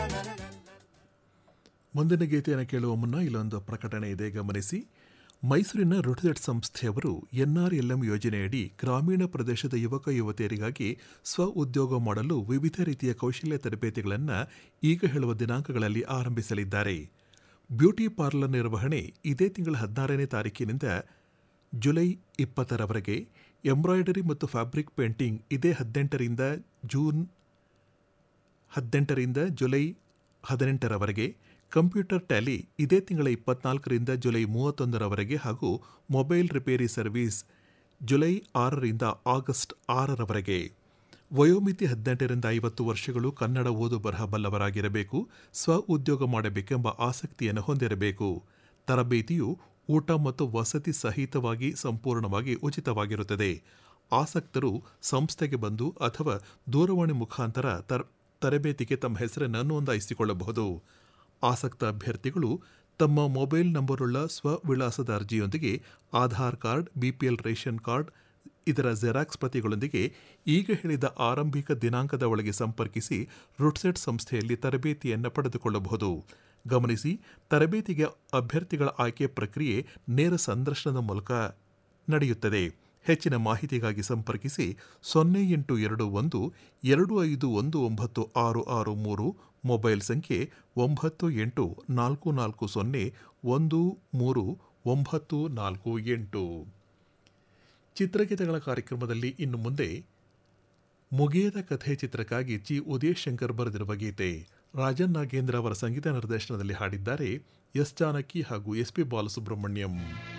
ಮುಂದಿನ ಗೀತೆಯನ್ನು ಕೇಳುವ ಮುನ್ನ ಇಲ್ಲೊಂದು ಪ್ರಕಟಣೆ ಇದೆ ಗಮನಿಸಿ ಮೈಸೂರಿನ ರುಟೆಟ್ ಸಂಸ್ಥೆಯವರು ಎನ್ಆರ್ಎಲ್ಎಂ ಯೋಜನೆಯಡಿ ಗ್ರಾಮೀಣ ಪ್ರದೇಶದ ಯುವಕ ಯುವತಿಯರಿಗಾಗಿ ಸ್ವ ಉದ್ಯೋಗ ಮಾಡಲು ವಿವಿಧ ರೀತಿಯ ಕೌಶಲ್ಯ ತರಬೇತಿಗಳನ್ನು ಈಗ ಹೇಳುವ ದಿನಾಂಕಗಳಲ್ಲಿ ಆರಂಭಿಸಲಿದ್ದಾರೆ ಬ್ಯೂಟಿ ಪಾರ್ಲರ್ ನಿರ್ವಹಣೆ ಇದೇ ತಿಂಗಳ ಹದಿನಾರನೇ ತಾರೀಕಿನಿಂದ ಜುಲೈ ಇಪ್ಪತ್ತರವರೆಗೆ ಎಂಬ್ರಾಯ್ಡರಿ ಮತ್ತು ಫ್ಯಾಬ್ರಿಕ್ ಪೇಂಟಿಂಗ್ ಇದೇ ಹದಿನೆಂಟರಿಂದ ಜೂನ್ ಹದಿನೆಂಟರಿಂದ ಜುಲೈ ಹದಿನೆಂಟರವರೆಗೆ ಕಂಪ್ಯೂಟರ್ ಟ್ಯಾಲಿ ಇದೇ ತಿಂಗಳ ಇಪ್ಪತ್ನಾಲ್ಕರಿಂದ ಜುಲೈ ಮೂವತ್ತೊಂದರವರೆಗೆ ಹಾಗೂ ಮೊಬೈಲ್ ರಿಪೇರಿ ಸರ್ವಿಸ್ ಜುಲೈ ಆರರಿಂದ ಆಗಸ್ಟ್ ಆರರವರೆಗೆ ವಯೋಮಿತಿ ಹದಿನೆಂಟರಿಂದ ಐವತ್ತು ವರ್ಷಗಳು ಕನ್ನಡ ಓದು ಬರಹ ಬಲ್ಲವರಾಗಿರಬೇಕು ಸ್ವ ಉದ್ಯೋಗ ಮಾಡಬೇಕೆಂಬ ಆಸಕ್ತಿಯನ್ನು ಹೊಂದಿರಬೇಕು ತರಬೇತಿಯು ಊಟ ಮತ್ತು ವಸತಿ ಸಹಿತವಾಗಿ ಸಂಪೂರ್ಣವಾಗಿ ಉಚಿತವಾಗಿರುತ್ತದೆ ಆಸಕ್ತರು ಸಂಸ್ಥೆಗೆ ಬಂದು ಅಥವಾ ದೂರವಾಣಿ ಮುಖಾಂತರ ತರ್ ತರಬೇತಿಗೆ ತಮ್ಮ ಹೆಸರನ್ನು ನೋಂದಾಯಿಸಿಕೊಳ್ಳಬಹುದು ಆಸಕ್ತ ಅಭ್ಯರ್ಥಿಗಳು ತಮ್ಮ ಮೊಬೈಲ್ ನಂಬರುಳ್ಳ ಸ್ವವಿಳಾಸದ ಅರ್ಜಿಯೊಂದಿಗೆ Aadhaar card BPL ration card ಇದರ ಜೆರಾಕ್ಸ್ ಪ್ರತಿಗಳೊಂದಿಗೆ ಈಗ ಹೇಳಿದ ಆರಂಭಿಕ ದಿನಾಂಕದ ಒಳಗೆ ಸಂಪರ್ಕಿಸಿ ರುಟ್ಸೆಟ್ ಸಂಸ್ಥೆಯಲ್ಲಿ ತರಬೇತಿಯನ್ನು ಪಡೆದುಕೊಳ್ಳಬಹುದು ಗಮನಿಸಿ ತರಬೇತಿಗೆ ಅಭ್ಯರ್ಥಿಗಳ ಆಯ್ಕೆ ಪ್ರಕ್ರಿಯೆ ನೇರ ಸಂದರ್ಶನದ ಮೂಲಕ ನಡೆಯುತ್ತದೆ ಹೆಚ್ಚಿನ ಮಾಹಿತಿಗಾಗಿ ಸಂಪರ್ಕಿಸಿ ಸೊನ್ನೆ ಎಂಟು ಎರಡು ಒಂದು ಎರಡು ಐದು ಒಂದು ಒಂಬತ್ತು ಆರು ಆರು ಮೂರು ಮೊಬೈಲ್ ಸಂಖ್ಯೆ ಒಂಬತ್ತು ಎಂಟು ನಾಲ್ಕು ನಾಲ್ಕು ಸೊನ್ನೆ ಒಂದು ಮೂರು ಒಂಬತ್ತು ನಾಲ್ಕು ಎಂಟು ಚಿತ್ರಗೀತೆಗಳ ಕಾರ್ಯಕ್ರಮದಲ್ಲಿ ಇನ್ನು ಮುಂದೆ ಮುಗಿಯದ ಕಥೆ ಚಿತ್ರಕ್ಕಾಗಿ ಜಿ ಉದಯ್ ಶಂಕರ್ ಬರೆದಿರುವ ಗೀತೆ ರಾಜನ್ ನಾಗೇಂದ್ರ ಅವರ ಸಂಗೀತ ನಿರ್ದೇಶನದಲ್ಲಿ ಹಾಡಿದ್ದಾರೆ ಎಸ್ ಜಾನಕಿ ಹಾಗೂ ಎಸ್ ಪಿ ಬಾಲಸುಬ್ರಹ್ಮಣ್ಯಂ